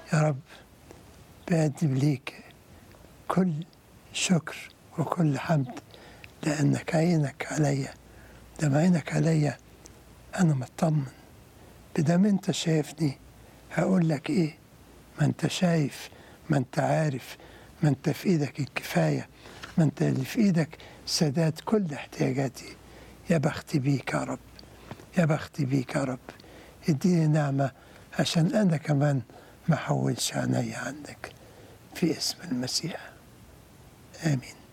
يا رب بقدم ليك كل شكر وكل حمد لأنك عينك عليا دام عينك عليا أنا مطمن بدام أنت شايفني هقول لك إيه ما أنت شايف ما أنت عارف ما أنت في إيدك الكفاية ما أنت اللي في إيدك سداد كل احتياجاتي يا بختي بيك يا رب يا بختي بيك يا رب اديني نعمة عشان أنا كمان ما أحولش عيني عنك في اسم المسيح آمين